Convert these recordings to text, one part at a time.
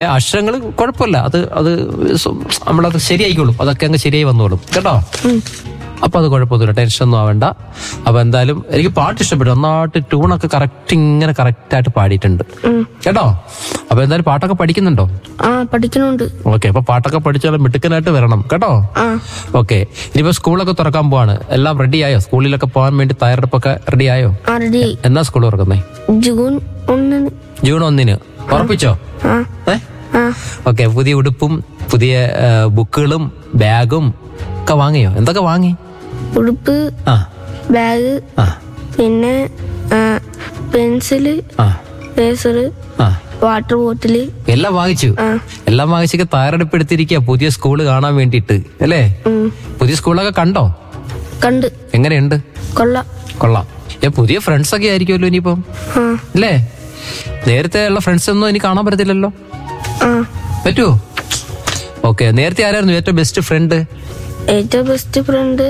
അക്ഷരങ്ങൾ കുഴപ്പമില്ല അത് അത് സ്വ- നമ്മളത് ശരിയായിക്കോളും അതൊക്കെ അങ്ങ് ശരിയായി വന്നോളും കേട്ടോ അപ്പൊ അത് കുഴപ്പമൊന്നുമില്ല ടെൻഷൻ ഒന്നും ആവണ്ട അപ്പൊ എന്തായാലും എനിക്ക് പാട്ട് ഇഷ്ടപ്പെട്ടു നന്നായിട്ട് ട്യൂണൊക്കെ കറക്റ്റ് ഇങ്ങനെ കറക്റ്റ് ആയിട്ട് പാടിയിട്ടുണ്ട് കേട്ടോ അപ്പൊ എന്തായാലും പാട്ടൊക്കെ പഠിക്കുന്നുണ്ടോ ആ പഠിക്കണുണ്ട് ഓക്കെ അപ്പൊ പാട്ടൊക്കെ പഠിച്ചാൽ മിടുക്കനായിട്ട് വരണം കേട്ടോ ആ ഓക്കെ ഇനിയിപ്പോ സ്കൂളൊക്കെ തുറക്കാൻ പോവാണ് എല്ലാം റെഡി ആയോ സ്കൂളിലൊക്കെ പോകാൻ വേണ്ടി തയ്യാറെടുപ്പൊക്കെ റെഡി ആയോ ആ റെഡിയായി എന്നാ സ്കൂൾ തുറക്കുന്നേ ജൂൺ ഒന്നിന് ജൂൺ ഒന്നിന് ഉറപ്പിച്ചോ ആ ഏ ആ ഓക്കെ പുതിയ ഉടുപ്പും പുതിയ ആ, ബുക്കുകളും ബാഗും ഒക്കെ വാങ്ങിയോ എന്തൊക്കെ വാങ്ങി ഉടുപ്പ് ആ ബാഗ് ആ പിന്നെ ആ, പെൻസില് ആ പേസറ് ആ വാട്ടർ ബോട്ടില് എല്ലാം വാങ്ങിച്ചു ആ എല്ലാം വാങ്ങിച്ചൊക്കെ തയ്യാറെടുപ്പെടുത്തിരിക്കുക പുതിയ സ്കൂള് കാണാൻ വേണ്ടിയിട്ട് അല്ലേ ഉം. പുതിയ സ്കൂളൊക്കെ കണ്ടോ കണ്ട് എങ്ങനെയുണ്ട് കൊള്ളാം കൊള്ളാം ഏ പുതിയ ഫ്രണ്ട്സ് ഒക്കെ ആയിരിക്കുമല്ലോ ഇനിയിപ്പം ആ അല്ലേ നേരത്തെ ഉള്ള ഫ്രണ്ട്സ് ഒന്നും ഇനി കാണാൻ പറ്റത്തില്ലല്ലോ ആ പറ്റുമോ ഓക്കെ നേരത്തെ ആരായിരുന്നു ഏറ്റവും ബെസ്റ്റ് ഫ്രണ്ട് ഏറ്റവും ബെസ്റ്റ് ഫ്രണ്ട്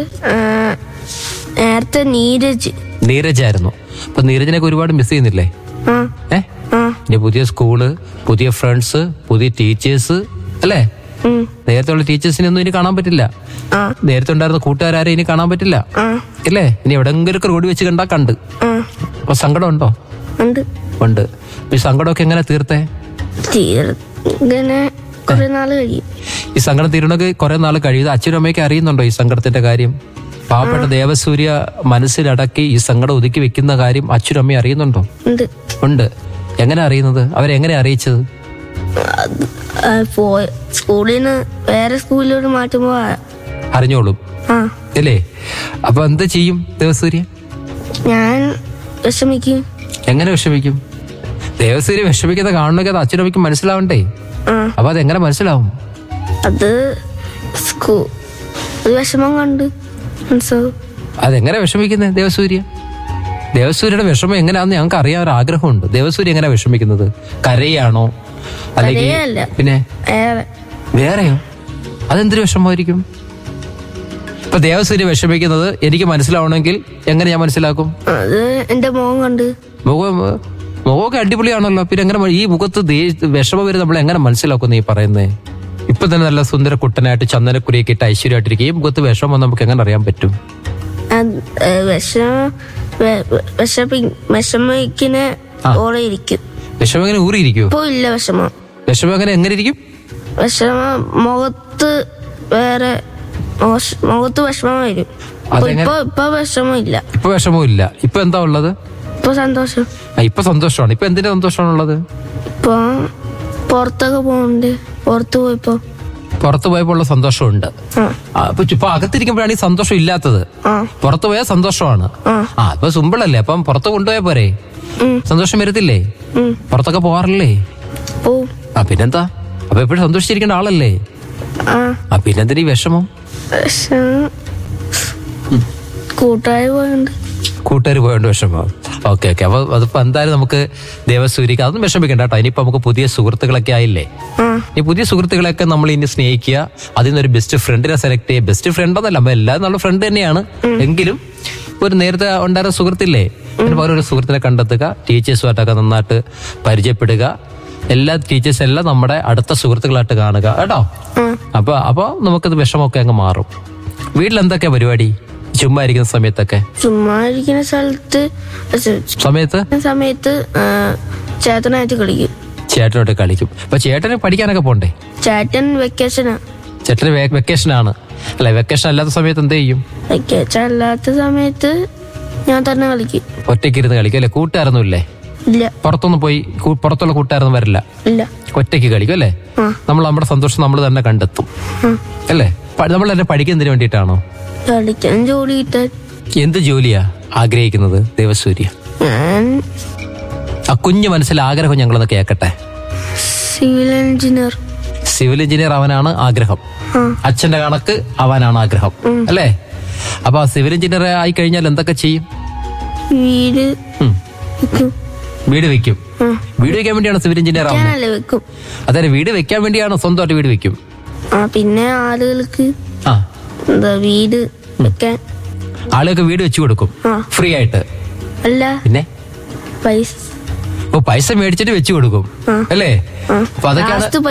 നേരത്തെ നീരജ് നീരജ് ആയിരുന്നു അപ്പൊ നീരജിനൊക്കെ ഒരുപാട് മിസ് ചെയ്യുന്നില്ലേ ആ ഏ ആ ഇനി പുതിയ സ്കൂള് പുതിയ ഫ്രണ്ട്സ് പുതിയ ടീച്ചേഴ്സ് അല്ലേ ഉം, നേരത്തെ ഉള്ള ടീച്ചേഴ്സിനെ ഒന്നും ഇനി കാണാൻ പറ്റില്ല ആ നേരത്തെ ഉണ്ടായിരുന്ന കൂട്ടുകാരെ ഇനി കാണാൻ പറ്റില്ല ആ ഇല്ലേ ഇനി എവിടെങ്കിലും റോഡ് വെച്ച് കണ്ടാ കണ്ട് ആ അപ്പൊ സങ്കടം ഉണ്ടോ ഉണ്ട് ഉണ്ട് ഈ സങ്കടമൊക്കെ എങ്ങനെ തീർത്തേ തീർ ഇങ്ങനെ കുറെ നാള് കഴിയും ഈ സങ്കടം തീരണക്ക് കുറെ നാൾ കഴിയുന്നത് അച്ഛനും അമ്മയ്ക്ക് അറിയുന്നുണ്ടോ ഈ സങ്കടത്തിന്റെ കാര്യം പാവപ്പെട്ട ദേവസൂര്യ മനസ്സിലടക്കി ഈ സങ്കടം ഒതുക്കി വെക്കുന്ന കാര്യം അച്ഛനും അമ്മയും അറിയുന്നുണ്ടോ ഉണ്ട് ഉണ്ട് എങ്ങനെ അറിയുന്നത് അവരെങ്ങനെ അറിയിച്ചത് അത് ആ, പോയ സ്കൂളിൽ നിന്ന് വേറെ സ്കൂളിലോട്ട് മാറ്റുമ്പോ ആ- അറിഞ്ഞോളും ആ അല്ലേ അപ്പൊ എന്ത് ചെയ്യും ദേവസൂര്യ ഞാൻ വിഷമിക്കും എങ്ങനെ വിഷമിക്കും ദേവസൂര്യ വിഷമിക്കുന്ന കാണണമെങ്കിൽ അത് അച്ഛനും അമ്മയ്ക്ക് മനസ്സിലാവണ്ടേ ആ അപ്പൊ അതെങ്ങനെ മനസ്സിലാവും അത് സ്കൂ ഒരു വിഷമം കണ്ട് മനസ്സിലാവും അതെങ്ങനെ വിഷമിക്കുന്നത് ദേവസൂര്യ ദേവസൂര്യയുടെ വിഷമം എങ്ങനെയാണെന്ന് ഞങ്ങൾക്ക് അറിയാൻ ഒരു ആഗ്രഹമുണ്ട് ദേവസൂര്യ എങ്ങനെയാ വിഷമിക്കുന്നത് കരയാണോ അല്ലെങ്കിൽ കരയല്ല. പിന്നെ ഏറെ വേറെയോ അതെന്തൊരു വിഷമമായിരിക്കും ഇപ്പൊ ദേവസൂര്യ വിഷമിക്കുന്നത് എനിക്ക് മനസ്സിലാവണമെങ്കിൽ എങ്ങനെ ഞാൻ മനസ്സിലാക്കും അത് എന്റെ മോൻ കണ്ട് മുഖം മുഖമൊക്കെ അടിപൊളിയാണല്ലോ പിന്നെ എങ്ങനെ മ- ഈ മുഖത്ത് ദേ- വിഷമം വരും നമ്മൾ എങ്ങനെ മനസ്സിലാക്കും ഈ പറയുന്നേ ഇപ്പൊ തന്നെ നല്ല സുന്ദര കുട്ടനായിട്ട് ചന്ദനക്കുരിയൊക്കെ ഇട്ട് ഐശ്വര്യമായിട്ടിരിക്കും ഈ മുഖത്ത് വിഷമം നമുക്ക് എങ്ങനെ അറിയാൻ പറ്റും അത്, ഏ, വിഷമ വെ- വെ- വിഷമി വിഷമിക്കുന്ന ഓടെ ഇരിക്കും വിഷമം എങ്ങനെ ഊറിയിരിക്കുവോ ഇപ്പൊ ഇല്ല വിഷമം വിഷമം എങ്ങനെ എങ്ങനെ ഇരിക്കും വിഷമം മുഖത്ത് വേറെ മോശ- മുഖത്ത് വിഷമം വരും ഇപ്പൊ അതെങ്ങനെ? ഇപ്പൊ ഇപ്പൊ വിഷമം ഇല്ല ഇപ്പൊ വിഷമവും ഇല്ല ഇപ്പൊ എന്താ ഉള്ളത് ഇപ്പൊ സന്തോഷം ആ, ഇപ്പൊ സന്തോഷമാണ് ഇപ്പൊ എന്തിന്റെ സന്തോഷമാണുള്ളത് ഇപ്പൊ പുറത്തൊക്കെ പോകുന്നുണ്ട് പുറത്ത് പോയപ്പോ പുറത്തു പോയപ്പോൾ ഉള്ള സന്തോഷമുണ്ട് ആ ആ, അപ്പൊ ഇപ്പൊ അകത്തിരിക്കുമ്പോഴാണ് ഈ സന്തോഷം ഇല്ലാത്തത് ആ പുറത്തു പോയാൽ സന്തോഷമാണ് ആ ആ ഇപ്പൊ സിമ്പിളല്ലേ അപ്പം പുറത്ത് കൊണ്ടുപോയാ പോരെ ഉം, സന്തോഷം വരത്തില്ലേ ഉം. പുറത്തൊക്കെ പോവാറില്ലേ പോവും ആ പിന്നെന്താ അപ്പൊ എപ്പോഴും സന്തോഷിച്ചിരിക്കേണ്ട ആളല്ലേ ആ ആ പിന്നെന്തിനീ വിഷമം വിഷമം കൂട്ടായി പോയുണ്ട് കൂട്ടുകാർ പോയോണ്ട് വിഷമം ഓക്കെ ഓക്കെ അപ്പൊ അതിപ്പോ എന്തായാലും നമുക്ക് ദേവസൂര്യക്ക് അതൊന്നും വിഷമിക്കണ്ട കേട്ടോ ഇനിയിപ്പോ നമുക്ക് പുതിയ സുഹൃത്തുക്കളൊക്കെ ആയില്ലേ ആ ഈ പുതിയ സുഹൃത്തുക്കളെയൊക്കെ നമ്മൾ ഇനി സ്നേഹിക്കുക അതിൽ നിന്നൊരു ബെസ്റ്റ് ഫ്രണ്ടിനെ സെലക്ട് ചെയ്യുക ബെസ്റ്റ് ഫ്രണ്ട് എന്നല്ല അപ്പൊ എല്ലാവരും നല്ല ഫ്രണ്ട് തന്നെയാണ് എങ്കിലും ഒരു നേരത്തെ ഉണ്ടായിരുന്ന സുഹൃത്തില്ലേ അതിന് പകരം ഒരു സുഹൃത്തിനെ കണ്ടെത്തുക ടീച്ചേഴ്സുമായിട്ടൊക്കെ നന്നായിട്ട് പരിചയപ്പെടുക എല്ലാ ടീച്ചേഴ്സ് എല്ലാം നമ്മുടെ അടുത്ത സുഹൃത്തുക്കളായിട്ട് കാണുക കേട്ടോ ആ അപ്പൊ അപ്പൊ നമുക്കത് വിഷമമൊക്കെ അങ്ങ് മാറും വീട്ടിൽ എന്തൊക്കെയാ പരിപാടി ചുമ്മാ ഇരിക്കുന്ന സമയത്തൊക്കെ ചുമ്മാ ഇരിക്കുന്ന സ്ഥലത്ത് പക്ഷെ സമയത്ത് സമയത്ത് ആ, ചേട്ടനായിട്ട് കളിക്കും ചേട്ടനോട്ട് കളിക്കും അപ്പൊ ചേട്ടന് പഠിക്കാനൊക്കെ പോണ്ടേ ചേട്ടൻ വെക്കേഷനാ ചേട്ടന് വെക്കേഷൻ ആണ് അല്ലെ വെക്കേഷൻ അല്ലാത്ത സമയത്ത് എന്ത് ചെയ്യും വെക്കേഷൻ അല്ലാത്ത സമയത്ത് ഞാൻ തന്നെ കളിക്കും ഒറ്റയ്ക്ക് ഇരുന്ന് കളിക്കും അല്ലെ കൂട്ടുകാരൊന്നും ഇല്ലേ ഇല്ല പുറത്തൊന്നും പോയി കൂ- പുറത്തുള്ള കൂട്ടുകാരൊന്നും വരില്ല ഇല്ല ഒറ്റയ്ക്ക് കളിക്കും അല്ലേ ആ നമ്മൾ നമ്മുടെ സന്തോഷം നമ്മൾ തന്നെ കണ്ടെത്തും ആ അല്ലേ പ- നമ്മൾ തന്നെ പഠിക്കുന്നതിന് വേണ്ടിയിട്ടാണോ കളിക്കാൻ ജോലി കിട്ടാൻ എന്ത് ജോലിയാ ആഗ്രഹിക്കുന്നത് ദേവസൂര്യ ഞാൻ ആ കുഞ്ഞു മനസ്സിൽ ആഗ്രഹം ഞങ്ങളൊന്ന് കേൾക്കട്ടെ സിവിൽ എഞ്ചിനീയർ സിവിൽ എഞ്ചിനീയർ ആവാനാണ് ആഗ്രഹം ആ അച്ഛന്റെ കണക്ക് ആവാനാണ് ആഗ്രഹം അല്ലേ അപ്പൊ ആ സിവിൽ എഞ്ചിനീയർ ആയി കഴിഞ്ഞാൽ എന്തൊക്കെ ചെയ്യും വീട് ഉം. വെക്കും വീട് വെക്കും ആ വീട് വെക്കാൻ വേണ്ടിയാണ് സിവിൽ എഞ്ചിനീയർ ആവുന്നത് ഞാനല്ലേ വെക്കും അതെ വീട് വെക്കാൻ വേണ്ടിയാണ് സ്വന്തമായിട്ട് വീട് വെക്കും ആ പിന്നെ ആളുകൾക്ക് ആ എന്താ വീട് വെക്കാൻ ആളുകൾക്ക് വീട് വെച്ചു കൊടുക്കും ആ ഫ്രീ ആയിട്ട് അല്ല പിന്നെ പൈസ ഓ പൈസ മേടിച്ചിട്ട് വെച്ചു കൊടുക്കും അല്ലേ അപ്പൊ അതൊക്കെയാണ് ലാസ്റ്റ്